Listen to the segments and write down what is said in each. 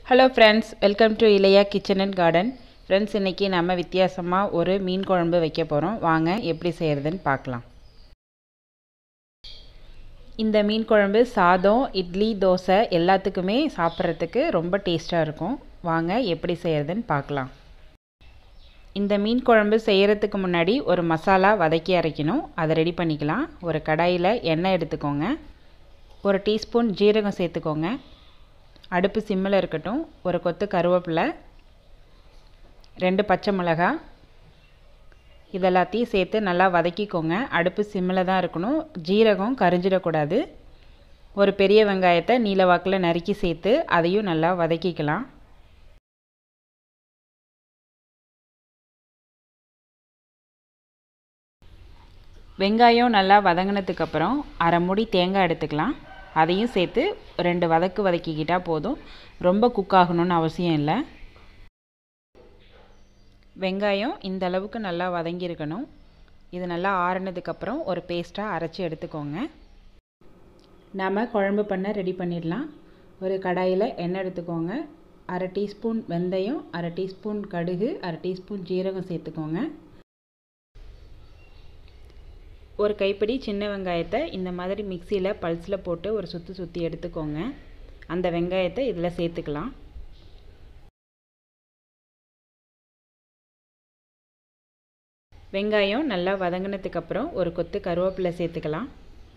hello friends welcome to Ilaiya kitchen and garden friends இன்றைக்கி நம்ம வித்தியாசமாக ஒரு மீன் குழம்பு வைக்க போகிறோம் வாங்க எப்படி செய்கிறதுன்னு பார்க்கலாம் இந்த மீன் குழம்பு சாதம் இட்லி தோசை எல்லாத்துக்குமே சாப்பிட்றதுக்கு ரொம்ப டேஸ்ட்டாக இருக்கும் வாங்க எப்படி செய்கிறதுன்னு பார்க்கலாம் இந்த மீன் குழம்பு செய்கிறதுக்கு முன்னாடி ஒரு மசாலா வதக்கி அரைக்கணும் அதை ரெடி பண்ணிக்கலாம் ஒரு கடாயில் எண்ணெய் எடுத்துக்கோங்க ஒரு டீஸ்பூன் ஜீரகம் சேர்த்துக்கோங்க அடுப்பு சிம்மில் இருக்கட்டும் ஒரு கொத்து கருவேப்பிலை ரெண்டு பச்சை மிளகாய் இதெல்லாத்தையும் சேர்த்து நல்லா வதக்கிக்கோங்க அடுப்பு சிம்மில் தான் இருக்கணும் ஜீரகம் கரிஞ்சிடக்கூடாது ஒரு பெரிய வெங்காயத்தை நீல வாக்கில் நறுக்கி சேர்த்து அதையும் நல்லா வதக்கிக்கலாம் வெங்காயம் நல்லா வதங்கினதுக்கப்புறம் அரை மூடி தேங்காய் எடுத்துக்கலாம் அதையும் சேர்த்து ரெண்டு வதக்கு வதக்கிக்கிட்டால் போதும் ரொம்ப குக் ஆகணும்னு அவசியம் இல்லை வெங்காயம் இந்த அளவுக்கு நல்லா வதங்கியிருக்கணும் இது நல்லா ஆறுனதுக்கப்புறம் ஒரு பேஸ்ட்டாக அரைச்சி எடுத்துக்கோங்க நாம் குழம்பு பண்ண ரெடி பண்ணிடலாம் ஒரு கடாயில் எண்ணெய் எடுத்துக்கோங்க அரை டீஸ்பூன் வெந்தயம் அரை டீஸ்பூன் கடுகு அரை டீஸ்பூன் ஜீரகம் சேர்த்துக்கோங்க ஒரு கைப்பிடி சின்ன வெங்காயத்தை இந்த மாதிரி மிக்சியில் பல்ஸில் போட்டு ஒரு சுற்றி சுற்றி எடுத்துக்கோங்க அந்த வெங்காயத்தை இதில் சேர்த்துக்கலாம் வெங்காயம் நல்லா வதங்கினதுக்கப்புறம் ஒரு கொத்து கருவேப்பிலை சேர்த்துக்கலாம்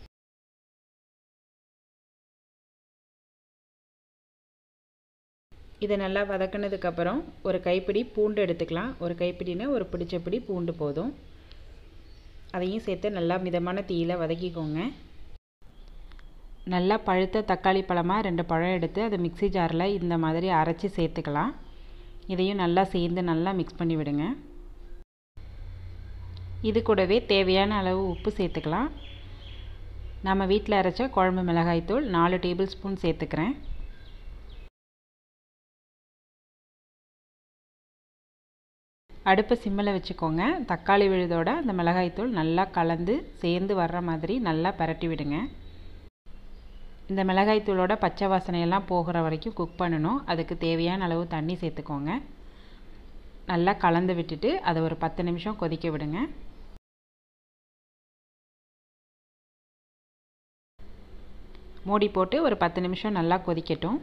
இதை நல்லா வதக்கினதுக்கப்புறம் ஒரு கைப்பிடி பூண்டு எடுத்துக்கலாம் ஒரு கைப்பிடினா ஒரு பிடிச்சப்பிடி பூண்டு போதும் அதையும் சேர்த்து நல்லா மிதமான தீயில் வதக்கிக்கோங்க நல்லா பழுத்த தக்காளி பழமாக ரெண்டு பழம் எடுத்து அதை மிக்சி ஜாரில் இந்த மாதிரி அரைச்சி சேர்த்துக்கலாம் இதையும் நல்லா சேர்ந்து நல்லா மிக்ஸ் பண்ணி விடுங்க இது கூடவே தேவையான அளவு உப்பு சேர்த்துக்கலாம் நம்ம வீட்டில் அரைச்ச குழம்பு மிளகாய்த்தூள் நாலு டேபிள் ஸ்பூன் சேர்த்துக்கிறேன் அடுப்பை சிம்மில் வச்சுக்கோங்க தக்காளி விழுதோட அந்த மிளகாய்த்தூள் நல்லா கலந்து சேர்ந்து வர்ற மாதிரி நல்லா பரட்டி விடுங்க இந்த மிளகாய்த்தூளோட பச்சை வாசனையெல்லாம் போகிற வரைக்கும் குக் பண்ணணும் அதுக்கு தேவையான அளவு தண்ணி சேர்த்துக்கோங்க நல்லா கலந்து விட்டுட்டு அதை ஒரு பத்து நிமிஷம் கொதிக்க விடுங்க மூடி போட்டு ஒரு பத்து நிமிஷம் நல்லா கொதிக்கட்டும்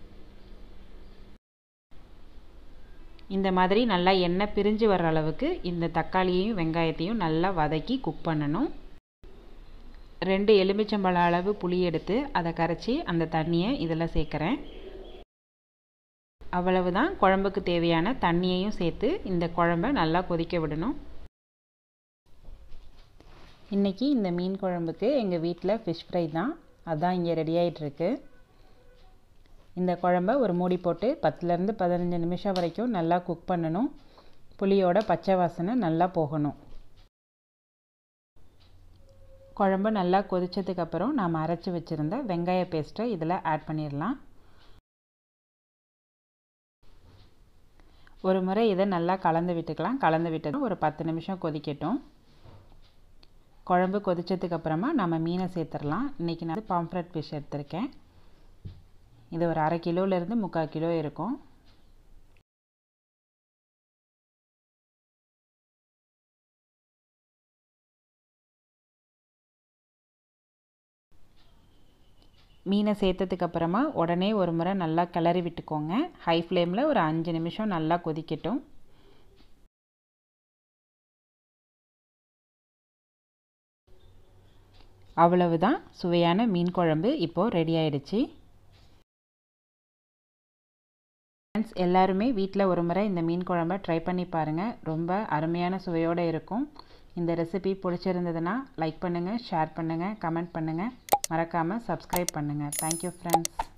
இந்த மாதிரி நல்லா எண்ணெய் பிரிஞ்சு வர்ற அளவுக்கு இந்த தக்காளியையும் வெங்காயத்தையும் நல்லா வதக்கி குக் பண்ணணும் ரெண்டு எலுமிச்சம்பழ அளவு புளி எடுத்து அதை கரைச்சி அந்த தண்ணியை இதில் சேர்க்குறேன் அவ்வளவுதான் குழம்புக்கு தேவையான தண்ணியையும் சேர்த்து இந்த குழம்ப நல்லா கொதிக்க விடணும் இன்றைக்கி இந்த மீன் குழம்புக்கு எங்கள் வீட்டில் ஃபிஷ் ஃப்ரை தான் அதான் இங்கே ரெடி ஆகிட்டுருக்கு இந்த குழம்ப ஒரு மூடி போட்டு பத்துலேருந்து பதினஞ்சு நிமிஷம் வரைக்கும் நல்லா குக் பண்ணணும் புளியோட பச்சை வாசனை நல்லா போகணும் குழம்பு நல்லா கொதித்ததுக்கப்புறம் நாம் அரைச்சி வச்சுருந்த வெங்காய பேஸ்ட்டை இதில் ஆட் பண்ணிடலாம் ஒரு முறை இதை நல்லா கலந்து விட்டுக்கலாம் கலந்து விட்டதும் ஒரு பத்து நிமிஷம் கொதிக்கட்டும் குழம்பு கொதித்ததுக்கப்புறமா நம்ம மீனை சேர்த்துடலாம் இன்றைக்கி நான் பாம்ஃப்ரெட் ஃபிஷ் எடுத்திருக்கேன் இது ஒரு அரை கிலோலேருந்து முக்கால் கிலோ இருக்கும் மீனை சேர்த்ததுக்கப்புறமா உடனே ஒரு முறை நல்லா கிளறி விட்டுக்கோங்க ஹை ஃப்ளேமில் ஒரு அஞ்சு நிமிஷம் நல்லா கொதிக்கட்டும் அவ்வளவுதான் சுவையான மீன் குழம்பு இப்போது ரெடி ஆயிடுச்சு ஃப்ரெண்ட்ஸ் எல்லாருமே வீட்டில் ஒரு முறை இந்த மீன் குழம்ப ட்ரை பண்ணி பாருங்கள் ரொம்ப அருமையான சுவையோடு இருக்கும் இந்த ரெசிபி பிடிச்சிருந்ததுன்னா லைக் பண்ணுங்கள் ஷேர் பண்ணுங்கள் கமெண்ட் பண்ணுங்கள் மறக்காமல் சப்ஸ்கிரைப் பண்ணுங்கள் தேங்க்யூ ஃப்ரெண்ட்ஸ்